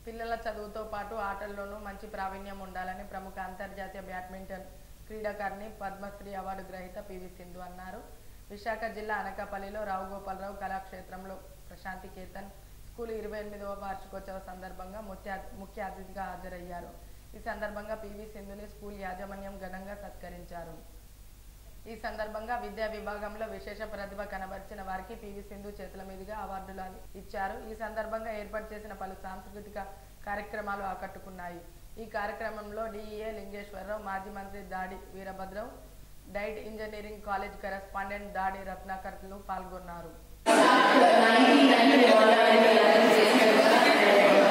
పిల్లల చదువుతో పాటు ఆటల్లోనూ మంచి ప్రావీణ్యం ఉండాలని ప్రముఖ అంతర్జాతీయ బ్యాడ్మింటన్ క్రీడాకారిణి పద్మశ్రీ అవార్డు గ్రహీత పివి సింధు అన్నారు విశాఖ జిల్లా అనకాపల్లిలో రావు గోపాలరావు కళాక్షేత్రంలో ప్రశాంతి కేతన్ స్కూల్ ఇరవై ఎనిమిదవ వార్షికోత్సవ సందర్భంగా ముఖ్య ముఖ్య అతిథిగా హాజరయ్యారు ఈ సందర్భంగా పివి సింధుని స్కూల్ యాజమాన్యం ఘనంగా సత్కరించారు ఈ సందర్భంగా విద్యా విభాగంలో విశేష ప్రతిభ కనబరిచిన వారికి పివి సింధు చేతుల మీదుగా అవార్డులు ఇచ్చారు ఈ సందర్భంగా ఏర్పాటు చేసిన పలు సాంస్కృతిక కార్యక్రమాలు ఆకట్టుకున్నాయి ఈ కార్యక్రమంలో డిఈఏ లింగేశ్వరరావు మాజీ మంత్రి Dadi Veerabhadram DIET engineering college correspondent Dadi రత్నాకర్లు పాల్గొన్నారు నైన్టీన్ నైన్టీ వన్